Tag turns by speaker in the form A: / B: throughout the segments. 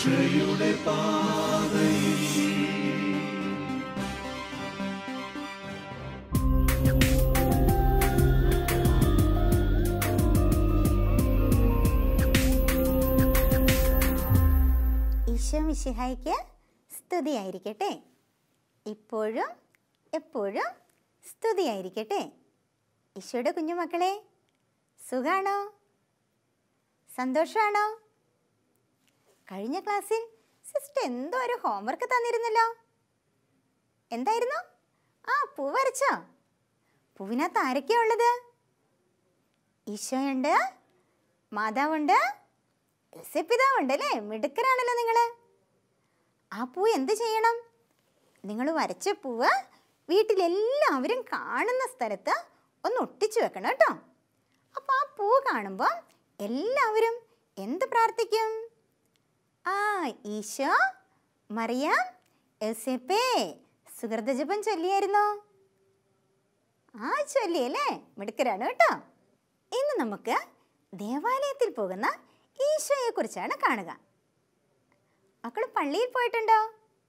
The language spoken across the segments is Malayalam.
A: രക്ഷയുടെ പാതയിൽ
B: ഈശോ മിശിഹായ്ക്ക് സ്തുതിയായിരിക്കട്ടെ ഇപ്പോഴും എപ്പോഴും സ്തുതിയായിരിക്കട്ടെ ഈശോയുടെ കുഞ്ഞുമക്കളെ സുഖാണോ സന്തോഷമാണോ കഴിഞ്ഞ ക്ലാസ്സിൽ സിസ്റ്റർ എന്തോ ഒരു ഹോംവർക്ക് തന്നിരുന്നല്ലോ എന്തായിരുന്നു ആ പൂ വരച്ചോ പൂവിനകത്ത് ആരൊക്കെയാ ഉള്ളത് ഈശോയുണ്ട് മാതാവുണ്ട് യോസേപ്പിതാവുണ്ട് അല്ലേ മിടുക്കരാണല്ലോ നിങ്ങൾ ആ പൂ എന്ത് ചെയ്യണം നിങ്ങൾ വരച്ച പൂവ് വീട്ടിലെല്ലാവരും കാണുന്ന സ്ഥലത്ത് ഒന്ന് ഒട്ടിച്ചു വെക്കണം കേട്ടോ അപ്പോൾ ആ പൂ കാണുമ്പോൾ എല്ലാവരും എന്ത് പ്രാർത്ഥിക്കും ആ ഈശോ മറിയാം യോസേപ്പേ സുഹൃതജപം ചൊല്ലിയായിരുന്നോ ആ ചൊല്ലിയല്ലേ മിടുക്കരാണ് കേട്ടോ ഇന്ന് നമുക്ക് ദേവാലയത്തിൽ പോകുന്ന ഈശോയെ കുറിച്ചാണ് കാണുക മക്കൾ പള്ളിയിൽ പോയിട്ടുണ്ടോ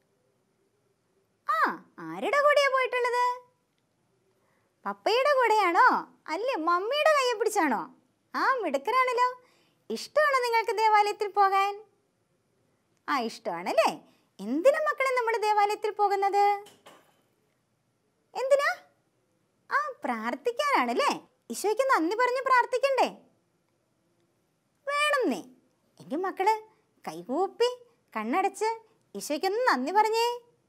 B: ആ ആരുടെ കൂടെയാ പോയിട്ടുള്ളത് പപ്പയുടെ കൂടെയാണോ അല്ലേ മമ്മിയുടെ കയ്യെ പിടിച്ചാണോ ആ മിടുക്കരാണല്ലോ ഇഷ്ടമാണോ നിങ്ങൾക്ക് ദേവാലയത്തിൽ പോകാൻ ആ ഇഷ്ടമാണല്ലേ എന്തിനാ മക്കളെ നമ്മൾ ദേവാലയത്തിൽ പോകുന്നത് എന്തിനാ ആ പ്രാർത്ഥിക്കാനാണല്ലേ ഈശോയ്ക്ക് നന്ദി പറഞ്ഞ് പ്രാർത്ഥിക്കണ്ടേ വേണമെന്നേ എങ്കിൽ മക്കള് കൈകൂപ്പി കണ്ണടച്ച് ഈശോയ്ക്കൊന്ന് നന്ദി പറഞ്ഞേ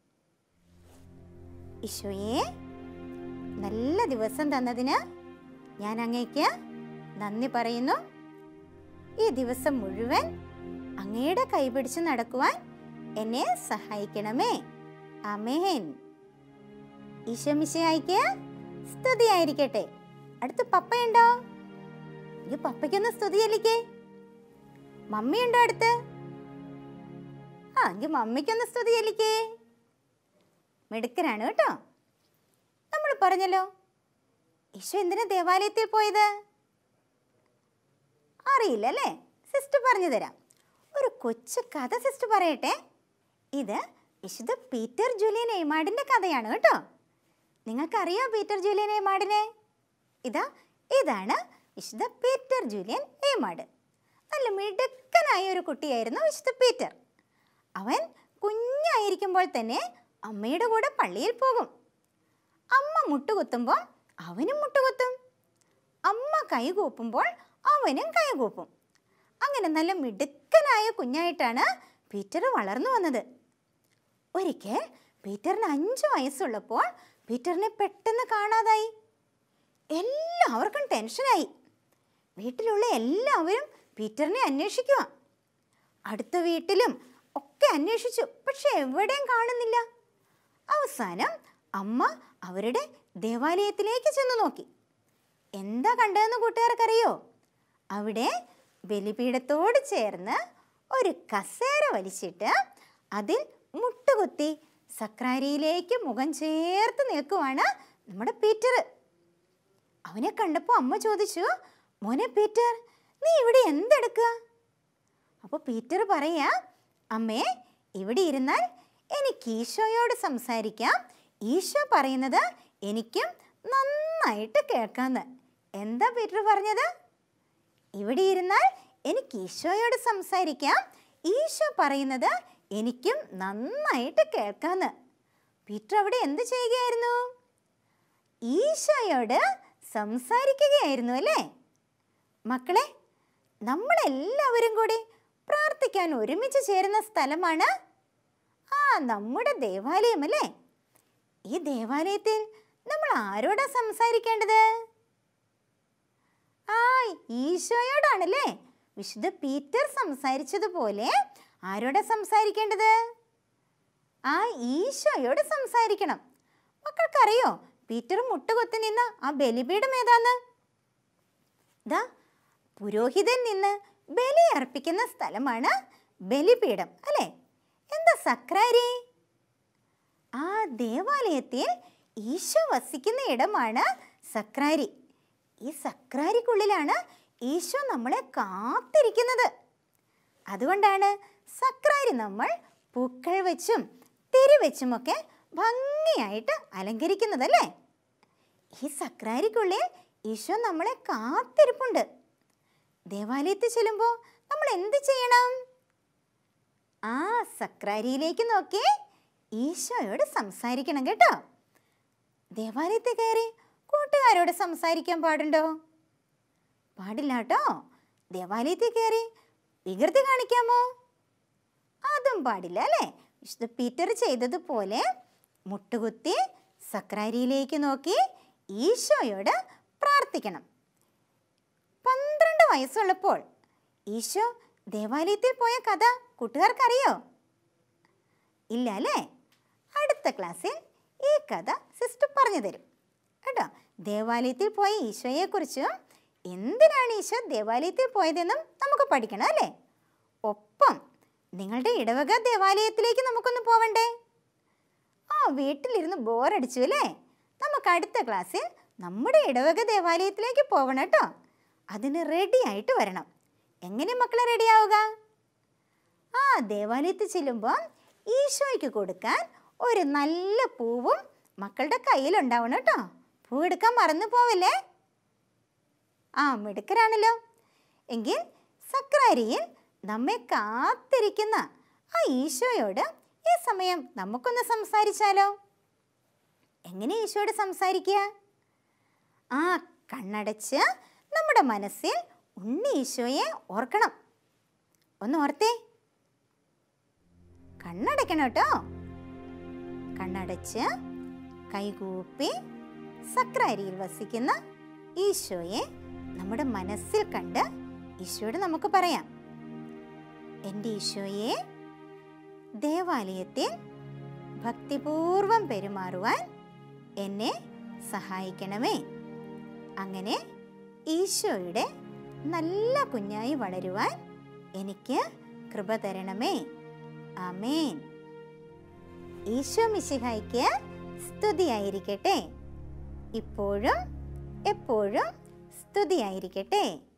B: ഈശോയെ നല്ല ദിവസം തന്നതിന് ഞാൻ അങ്ങേക്ക് നന്ദി പറയുന്നു ഈ ദിവസം മുഴുവൻ അങ്ങയുടെ കൈപിടിച്ച് നടക്കുവാൻ എന്നെ സഹായിക്കണമേ അമേൻ ഈശോ മിശിഹായിക്ക് സ്തുതിയായിരിക്കട്ടെ അടുത്ത് പപ്പയുണ്ടോ ഈ പപ്പയ്ക്കൊന്ന് സ്തുതിയല്ലിക്കേ മമ്മിയുണ്ടോ അടുത്ത് ആ എങ്കിൽ മമ്മിക്കൊന്ന് സ്തുതിയല്ലിക്കേ മിടുക്കനാണ് കേട്ടോ നമ്മൾ പറഞ്ഞല്ലോ ഈശോ എന്തിനാ ദേവാലയത്തിൽ പോയത് അറിയില്ല അല്ലേ സിസ്റ്റർ പറഞ്ഞു തരാം ഒരു കൊച്ചു കഥ സിസ്റ്റർ പറയട്ടെ ഇത് വിശുദ്ധ പീറ്റർ ജൂലിയൻ എയ്മാഡിൻ്റെ കഥയാണ് കേട്ടോ നിങ്ങൾക്കറിയോ പീറ്റർ ജൂലിയൻ എയ്മാഡിനെ ഇതാ ഇതാണ് വിശുദ്ധ പീറ്റർ ജൂലിയൻ എയ്മാഡ് നല്ല മിടുക്കനായ ഒരു കുട്ടിയായിരുന്നു വിശുദ്ധ പീറ്റർ അവൻ കുഞ്ഞായിരിക്കുമ്പോൾ തന്നെ അമ്മയുടെ കൂടെ പള്ളിയിൽ പോകും അമ്മ മുട്ടുകുത്തുമ്പോൾ അവനും മുട്ടുകുത്തും അമ്മ കൈകൂപ്പുമ്പോൾ അവനും കൈകൂപ്പും അങ്ങനെ നല്ല മിടുക്കനായ കുഞ്ഞായിട്ടാണ് പീറ്റർ വളർന്നു വന്നത് ഒരിക്കൽ പീറ്ററിന് അഞ്ച് വയസ്സുള്ളപ്പോൾ പീറ്ററിനെ പെട്ടെന്ന് കാണാതായി എല്ലാവർക്കും ടെൻഷനായി വീട്ടിലുള്ള എല്ലാവരും പീറ്ററിനെ അന്വേഷിക്കുക അടുത്ത വീട്ടിലും ഒക്കെ അന്വേഷിച്ചു പക്ഷെ എവിടെയും കാണുന്നില്ല അവസാനം അമ്മ അവരുടെ ദേവാലയത്തിലേക്ക് ചെന്ന് നോക്കി എന്താ കണ്ടതെന്ന് കൂട്ടുകാർക്കറിയോ അവിടെ ബലിപീഠത്തോട് ചേർന്ന് ഒരു കസേര വലിച്ചിട്ട് അതിൽ മുട്ടുകുത്തി സക്രാരിയിലേക്ക് മുഖം ചേർത്ത് നിൽക്കുവാണ് നമ്മുടെ പീറ്റർ അവനെ കണ്ടപ്പോൾ അമ്മ ചോദിച്ചു മോനെ പീറ്റർ നീ ഇവിടെ എന്തെടുക്കുക അപ്പോൾ പീറ്റർ പറയാ അമ്മേ ഇവിടെ ഇരുന്നാൽ എനിക്ക് ഈശോയോട് സംസാരിക്കാം ഈശോ പറയുന്നത് എനിക്കും നന്നായിട്ട് കേൾക്കാന്ന് എന്താ പീറ്റർ പറഞ്ഞത് ഇവിടെ ഇരുന്നാൽ എനിക്ക് ഈശോയോട് സംസാരിക്കാം ഈശോ പറയുന്നത് എനിക്കും നന്നായിട്ട് കേൾക്കാന്ന് പീറ്റർ അവിടെ എന്ത് ചെയ്യുകയായിരുന്നു ഈശോയോട് സംസാരിക്കുകയായിരുന്നു അല്ലേ മക്കളെ നമ്മളെല്ലാവരും കൂടി പ്രാർത്ഥിക്കാൻ ഒരുമിച്ച് ചേരുന്ന സ്ഥലമാണ് ആ നമ്മുടെ ദേവാലയം അല്ലേ ഈ ദേവാലയത്തിൽ നമ്മൾ ആരോടാ സംസാരിക്കേണ്ടത് ആ ഈശോയോടാണല്ലേ വിശുദ്ധ പീറ്റർ സംസാരിച്ചതുപോലെ ആരോടാ സംസാരിക്കേണ്ടത് ആ ഈശോയോട് സംസാരിക്കണം മക്കൾക്കറിയോ പീറ്റർ മുട്ടുകൊത്തി നിന്ന ആ ബലിപീഠം ഏതാന്ന് ദാ പുരോഹിതൻ നിന്ന് ബലി അർപ്പിക്കുന്ന സ്ഥലമാണ് ബലിപീഠം അല്ലേ എന്താ സക്രാരി ആ ദേവാലയത്തിൽ ഈശോ വസിക്കുന്ന ഇടമാണ് സക്രാരി ഈ സക്രാരിക്കുള്ളിലാണ് ഈശോ നമ്മളെ കാത്തിരിക്കുന്നത് അതുകൊണ്ടാണ് സക്രാരി നമ്മൾ പൂക്കൾ വെച്ചും തിരി വെച്ചുമൊക്കെ ഭംഗിയായിട്ട് അലങ്കരിക്കുന്നതല്ലേ ഈ സക്രാരിക്കുള്ളിൽ ഈശോ നമ്മളെ കാത്തിരിപ്പുണ്ട് ദേവാലയത്തിൽ ചെല്ലുമ്പോൾ നമ്മൾ എന്ത് ചെയ്യണം ആ സക്രാരിയിലേക്ക് നോക്കി ഈശോയോട് സംസാരിക്കണം കേട്ടോ ദേവാലയത്തിൽ കയറി കൂട്ടുകാരോട് സംസാരിക്കാൻ പാടുണ്ടോ പാടില്ല കേട്ടോ ദേവാലയത്തിൽ കയറി വികൃതി കാണിക്കാമോ അതും പാടില്ല അല്ലേ വിശുദ്ധ പീറ്റർ ചെയ്തതുപോലെ മുട്ടുകുത്തി സക്രാരിയിലേക്ക് നോക്കി ഈശോയോട് പ്രാർത്ഥിക്കണം പന്ത്രണ്ട് വയസ്സുള്ളപ്പോൾ ഈശോ ദേവാലയത്തിൽ പോയ കഥ കൂട്ടുകാർക്കറിയോ ഇല്ല അല്ലേ അടുത്ത ക്ലാസ്സിൽ ഈ കഥ സിസ്റ്റർ പറഞ്ഞു തരും കേട്ടോ ദേവാലയത്തിൽ പോയ ഈശോയെക്കുറിച്ചും എന്തിനാണ് ഈശോ ദേവാലയത്തിൽ പോയതെന്നും നമുക്ക് പഠിക്കണം അല്ലേ ഒപ്പം നിങ്ങളുടെ ഇടവക ദേവാലയത്തിലേക്ക് നമുക്കൊന്ന് പോവണ്ടേ ആ വീട്ടിലിരുന്ന് ബോറടിച്ചു അല്ലേ നമുക്ക് അടുത്ത ക്ലാസ്സിൽ നമ്മുടെ ഇടവക ദേവാലയത്തിലേക്ക് പോകണം കേട്ടോ അതിന് റെഡി ആയിട്ട് വരണം എങ്ങനെ മക്കളെ റെഡിയാവുക ആ ദേവാലയത്തിൽ ചെല്ലുമ്പോൾ ഈശോയ്ക്ക് കൊടുക്കാൻ ഒരു നല്ല പൂവും മക്കളുടെ കയ്യിലുണ്ടാവണം കേട്ടോ പൂ എടുക്കാൻ മറന്നു പോവല്ലേ ആ മിടുക്കരാണല്ലോ എങ്കിൽ സക്രാരിയിൽ നമ്മെ കാത്തിരിക്കുന്ന ആ ഈശോയോട് ഈ സമയം നമുക്കൊന്ന് സംസാരിച്ചാലോ എങ്ങനെ ഈശോയോട് സംസാരിക്കുക ആ കണ്ണടച്ച് നമ്മുടെ മനസ്സിൽ ഉണ്ണി ഈശോയെ ഓർക്കണം ഒന്ന് ഓർത്തേ കണ്ണടയ്ക്കണം കേട്ടോ കണ്ണടച്ച് കൈകൂപ്പി സക്രാരിയിൽ വസിക്കുന്ന ഈശോയെ നമ്മുടെ മനസ്സിൽ കണ്ട് ഈശോയോട് നമുക്ക് പറയാം എൻ്റെ ഈശോയെ ദേവാലയത്തിൽ ഭക്തിപൂർവം പെരുമാറുവാൻ എന്നെ സഹായിക്കണമേ അങ്ങനെ ഈശോയുടെ നല്ല കുഞ്ഞായി വളരുവാൻ എനിക്ക് കൃപ തരണമേ ആമേൻ ഈശോ മിശിഹായ്ക്ക് സ്തുതിയായിരിക്കട്ടെ ഇപ്പോഴും എപ്പോഴും സ്തുതിയായിരിക്കട്ടെ